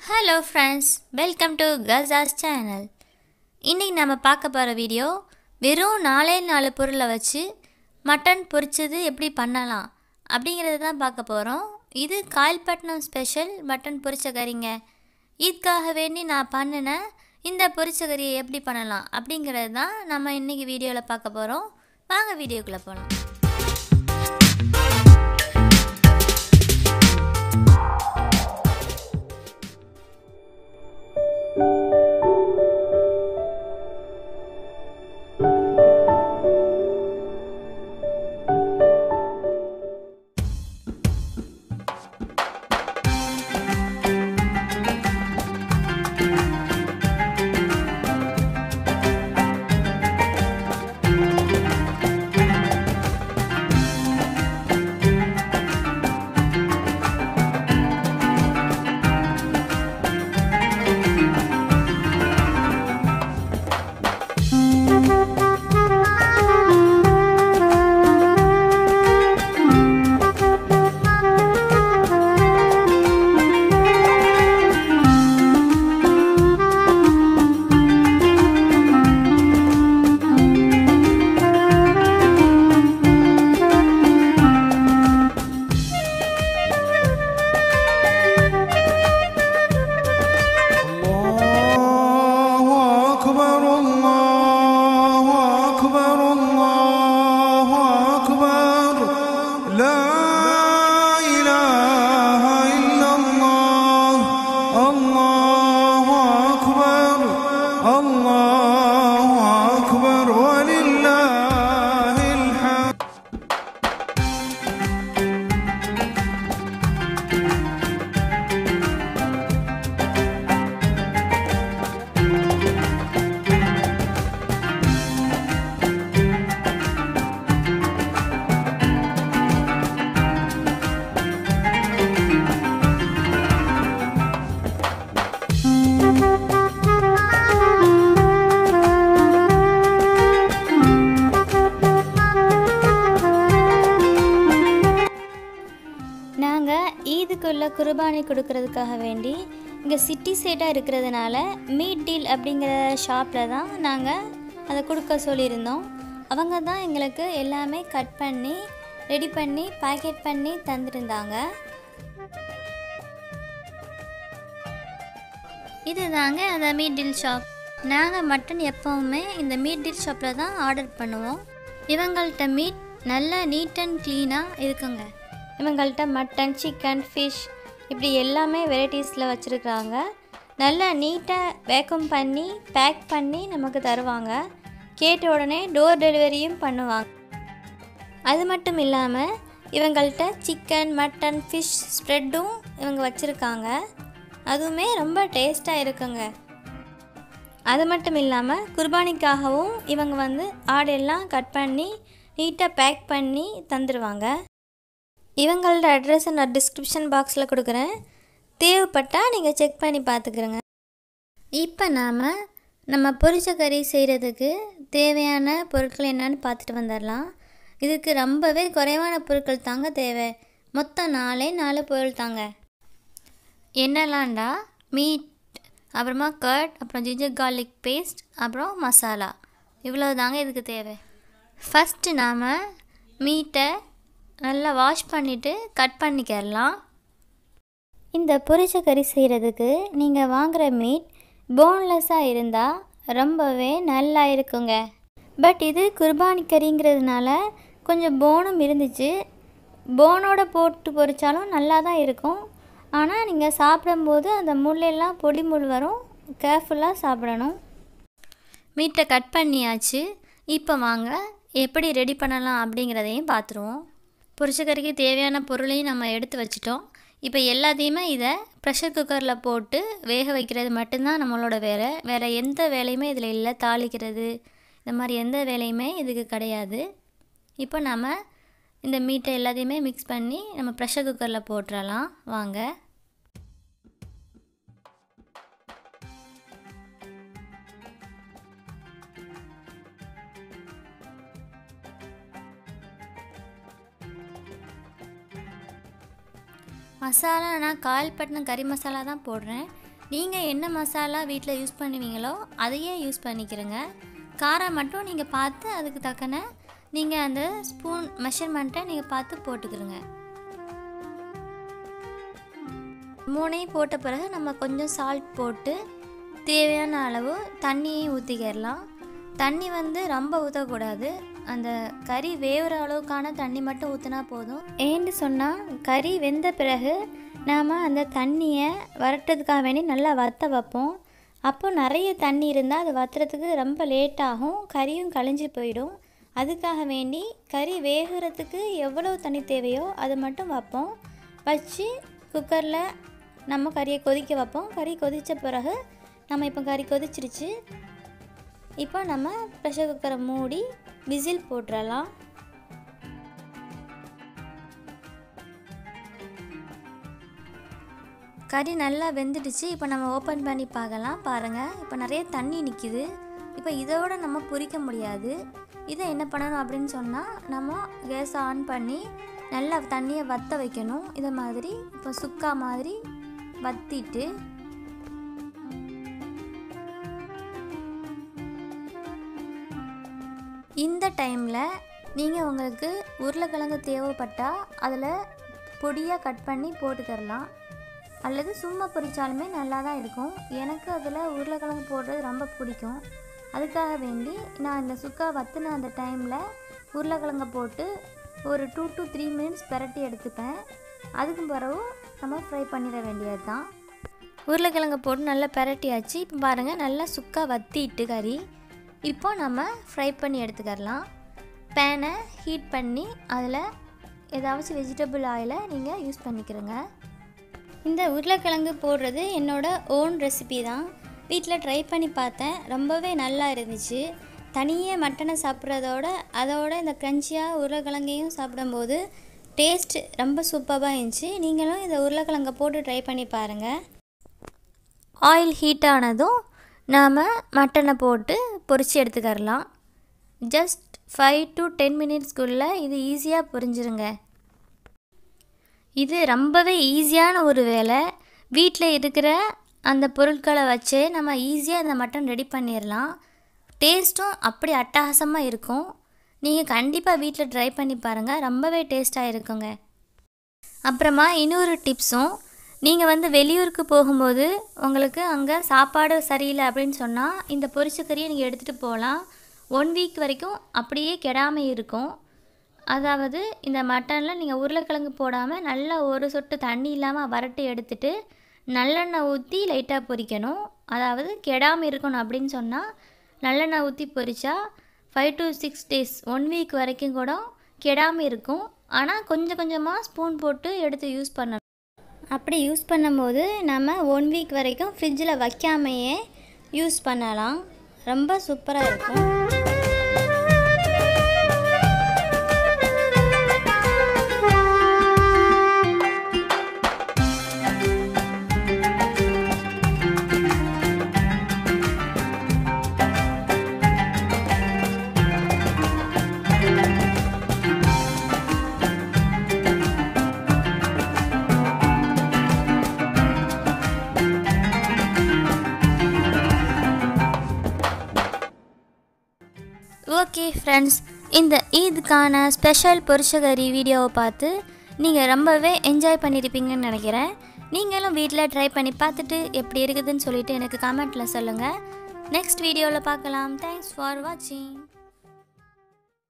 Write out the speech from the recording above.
hello friends welcome to கசாஸ் channel இன்றைக்கி நம்ம பார்க்க போகிற வீடியோ வெறும் நாலே நாலு பொருளை வச்சு மட்டன் பொரிச்சது எப்படி பண்ணலாம் அப்படிங்கிறத தான் பார்க்க போகிறோம் இது காயல்பட்டினம் ஸ்பெஷல் மட்டன் பொரிச்ச கறிங்க இதுக்காக வேண்டி நான் பண்ணின இந்த பொரிச்ச கறியை எப்படி பண்ணலாம் அப்படிங்கிறது தான் நம்ம இன்றைக்கி வீடியோவில் பார்க்க போகிறோம் வாங்க வீடியோக்குள்ளே போகலாம் الله أكبر الله أكبر الله أكبر لا إله إلا الله الله أكبر الله أكبر ولله الحمد நாங்கள் ஈதுக்குள்ள குர்பானி கொடுக்கறதுக்காக வேண்டி இங்கே சிட்டி சைடாக இருக்கிறதுனால மீட் டீல் அப்படிங்கிற ஷாப்பில் தான் நாங்கள் அதை கொடுக்க சொல்லியிருந்தோம் அவங்க தான் எங்களுக்கு எல்லாமே கட் பண்ணி ரெடி பண்ணி பேக்கெட் பண்ணி தந்திருந்தாங்க இது தாங்க அந்த மீட் டீல் ஷாப் நாங்கள் மட்டன் எப்போவுமே இந்த மீட் டீல் ஷாப்பில் தான் ஆர்டர் பண்ணுவோம் இவங்கள்ட்ட மீட் நல்லா நீட் அண்ட் க்ளீனாக இருக்குங்க இவங்கள்ட்ட மட்டன் சிக்கன் ஃபிஷ் இப்படி எல்லாமே வெரைட்டிஸில் வச்சுருக்குறாங்க நல்லா நீட்டாக வேக்கம் பண்ணி பேக் பண்ணி நமக்கு தருவாங்க கேட்ட உடனே டோர் டெலிவரியும் பண்ணுவாங்க அது மட்டும் இல்லாமல் இவங்கள்ட்ட சிக்கன் மட்டன் ஃபிஷ் ஸ்ப்ரெட்டும் இவங்க வச்சுருக்காங்க அதுவுமே ரொம்ப டேஸ்ட்டாக இருக்குங்க அது மட்டும் இல்லாமல் குர்பானிக்காகவும் இவங்க வந்து ஆடெல்லாம் கட் பண்ணி நீட்டாக பேக் பண்ணி தந்துடுவாங்க இவங்களோட அட்ரஸை நான் டிஸ்கிரிப்ஷன் பாக்ஸில் கொடுக்குறேன் தேவைப்பட்டால் நீங்கள் செக் பண்ணி பார்த்துக்கிறங்க இப்போ நாம் நம்ம பொரிச்ச கறி செய்கிறதுக்கு தேவையான பொருட்கள் என்னன்னு பார்த்துட்டு வந்துடலாம் இதுக்கு ரொம்பவே குறைவான பொருட்கள் தாங்க தேவை மொத்தம் நாலே நாலு பொருள் தாங்க என்னலாம்டா மீட் அப்புறமா கர்ட் அப்புறம் ஜிஞ்சர் கார்லிக் பேஸ்ட் அப்புறம் மசாலா இவ்வளோ தாங்க இதுக்கு தேவை ஃபஸ்ட்டு நாம் மீட்டை நல்லா வாஷ் பண்ணிவிட்டு கட் பண்ணிக்கிறலாம் இந்த பொரிச்ச கறி செய்கிறதுக்கு நீங்கள் வாங்குகிற மீட் போன்லெஸ்ஸாக இருந்தால் ரொம்பவே நல்லா இருக்குங்க பட் இது குர்பானி கறிங்கிறதுனால கொஞ்சம் போனும் இருந்துச்சு போனோட போட்டு பொரிச்சாலும் நல்லா தான் இருக்கும் ஆனால் நீங்கள் சாப்பிடும்போது அந்த முள்ளெல்லாம் பொடி முள் வரும் கேர்ஃபுல்லாக சாப்பிடணும் மீட்டை கட் பண்ணியாச்சு இப்போ வாங்க எப்படி ரெடி பண்ணலாம் அப்படிங்கிறதையும் பார்த்துருவோம் பொரிச்சக்கறிக்கு தேவையான பொருளையும் நம்ம எடுத்து வச்சிட்டோம் இப்போ எல்லாத்தையுமே இதை ப்ரெஷர் குக்கரில் போட்டு வேக வைக்கிறது மட்டும்தான் நம்மளோட வேலை வேறு எந்த வேலையுமே இதில் இல்லை தாளிக்கிறது இந்த மாதிரி எந்த வேலையுமே இதுக்கு கிடையாது இப்போ நம்ம இந்த மீட்டை எல்லாத்தையுமே மிக்ஸ் பண்ணி நம்ம ப்ரெஷர் குக்கரில் போட்டுறலாம் வாங்க மசாலா நான் காயல்பட்டினம் கறி மசாலா தான் போடுறேன் நீங்கள் என்ன மசாலா வீட்டில் யூஸ் பண்ணுவீங்களோ அதையே யூஸ் பண்ணிக்கிறங்க காரம் மட்டும் நீங்கள் பார்த்து அதுக்கு தக்கன நீங்கள் அந்த ஸ்பூன் மெஷர்மெண்ட்டை நீங்கள் பார்த்து போட்டுக்கிறங்க மூணையும் போட்ட பிறகு நம்ம கொஞ்சம் சால்ட் போட்டு தேவையான அளவு தண்ணியையும் ஊற்றிக்கிடலாம் தண்ணி வந்து ரொம்ப ஊற்றக்கூடாது அந்த கறி வேவுற அளவுக்கான தண்ணி மட்டும் ஊற்றினா போதும் ஏன்னு சொன்னால் கறி வெந்த பிறகு நாம் அந்த தண்ணியை வரட்டுறதுக்காக வேண்டி நல்லா வத்த வைப்போம் அப்போ நிறைய தண்ணி இருந்தால் அது வத்துறதுக்கு ரொம்ப லேட் ஆகும் கறியும் கழிஞ்சு போயிடும் அதுக்காக வேண்டி கறி வேகிறதுக்கு எவ்வளோ தண்ணி தேவையோ அது மட்டும் வைப்போம் வச்சு குக்கரில் நம்ம கறியை கொதிக்க வைப்போம் கறி கொதித்த பிறகு நம்ம இப்போ கறி கொதிச்சிருச்சு இப்போ நம்ம ப்ரெஷர் குக்கரை மூடி விசில் போட்டுறலாம் கறி நல்லா வெந்துடுச்சு இப்போ நம்ம ஓப்பன் பண்ணி பார்க்கலாம் பாருங்கள் இப்போ நிறைய தண்ணி நிற்கிது இப்போ இதோட நம்ம பொரிக்க முடியாது இதை என்ன பண்ணணும் அப்படின்னு சொன்னால் நம்ம கேஸ் ஆன் பண்ணி நல்லா தண்ணியை வத்த வைக்கணும் இதை மாதிரி இப்போ சுக்கா மாதிரி வத்திட்டு இந்த டைமில் நீங்கள் உங்களுக்கு உருளைக்கிழங்கு தேவைப்பட்டால் அதில் பொடியாக கட் பண்ணி போட்டு தரலாம் அல்லது சும்மா பொரிச்சாலுமே நல்லா தான் இருக்கும் எனக்கு அதில் உருளைக்கிழங்கு போடுறது ரொம்ப பிடிக்கும் அதுக்காக வேண்டி நான் இந்த சுக்கா வத்துன அந்த டைமில் உருளைக்கிழங்கை போட்டு ஒரு டூ டு த்ரீ மினிட்ஸ் பிரட்டி எடுத்துப்பேன் அதுக்கு பிறகு நம்ம ஃப்ரை பண்ணிட வேண்டியது தான் உருளைக்கிழங்கை போட்டு நல்லா பிரட்டியாச்சு இப்போ பாருங்கள் நல்லா சுக்கா வத்திட்டு கறி இப்போ நம்ம ஃப்ரை பண்ணி எடுத்துக்கலாம் பேனை ஹீட் பண்ணி அதில் ஏதாச்சும் வெஜிடபிள் ஆயிலை நீங்கள் யூஸ் பண்ணிக்கிறங்க இந்த உருளைக்கிழங்கு போடுறது என்னோட ஓன் ரெசிபி தான் வீட்டில் ட்ரை பண்ணி பார்த்தேன் ரொம்பவே நல்லா இருந்துச்சு தனியே மட்டனை சாப்பிட்றதோட அதோட இந்த க்ரன்ச்சியாக உருளைக்கிழங்கையும் சாப்பிடும்போது டேஸ்ட் ரொம்ப சூப்பராக இருந்துச்சு நீங்களும் இந்த உருளைக்கிழங்கை போட்டு ட்ரை பண்ணி பாருங்கள் ஆயில் ஹீட் ஆனதும் நாம் மட்டனை போட்டு பொரித்து எடுத்துக்கரலாம் ஜஸ்ட் ஃபைவ் டு டென் மினிட்ஸ்க்குள்ளே இது ஈஸியாக பொரிஞ்சிருங்க இது ரொம்பவே ஈஸியான ஒரு வேலை வீட்டில் இருக்கிற அந்த பொருட்களை வச்சு நம்ம ஈஸியாக இந்த மட்டன் ரெடி பண்ணிடலாம் டேஸ்ட்டும் அப்படி அட்டகாசமாக இருக்கும் நீங்கள் கண்டிப்பாக வீட்டில் ட்ரை பண்ணி பாருங்கள் ரொம்பவே டேஸ்ட்டாக இருக்குங்க அப்புறமா இன்னொரு டிப்ஸும் நீங்கள் வந்து வெளியூருக்கு போகும்போது உங்களுக்கு அங்கே சாப்பாடு சரியில்லை அப்படின்னு சொன்னால் இந்த பொரிச்ச கறியை நீங்கள் எடுத்துகிட்டு போகலாம் ஒன் வீக் வரைக்கும் அப்படியே கெடாமல் இருக்கும் அதாவது இந்த மட்டனில் நீங்கள் உருளைக்கிழங்கு போடாமல் நல்லா ஒரு சொட்டு தண்ணி இல்லாமல் வரட்டு எடுத்துட்டு நல்லெண்ணெய் ஊற்றி லைட்டாக பொரிக்கணும் அதாவது கெடாமல் இருக்கணும் அப்படின்னு சொன்னால் நல்லெண்ணெய் ஊற்றி பொரிச்சா five to six days one week வரைக்கும் கூட கெடாமல் இருக்கும் ஆனால் கொஞ்சம் கொஞ்சமாக ஸ்பூன் போட்டு எடுத்து யூஸ் பண்ணணும் அப்படி யூஸ் பண்ணும்போது நம்ம ஒன் வீக் வரைக்கும் ஃப்ரிட்ஜில் வைக்காமையே யூஸ் பண்ணலாம் ரொம்ப சூப்பராக இருக்கும் ஓகே ஃப்ரெண்ட்ஸ் இந்த ஈதுக்கான ஸ்பெஷல் பொரிச்சகரி வீடியோவை பார்த்து நீங்கள் ரொம்பவே என்ஜாய் பண்ணியிருப்பீங்கன்னு நினைக்கிறேன் நீங்களும் வீட்டில் ட்ரை பண்ணி பார்த்துட்டு எப்படி இருக்குதுன்னு சொல்லிட்டு எனக்கு கமெண்ட்டில் சொல்லுங்கள் நெக்ஸ்ட் வீடியோவில் பார்க்கலாம் தேங்க்ஸ் ஃபார் வாட்சிங்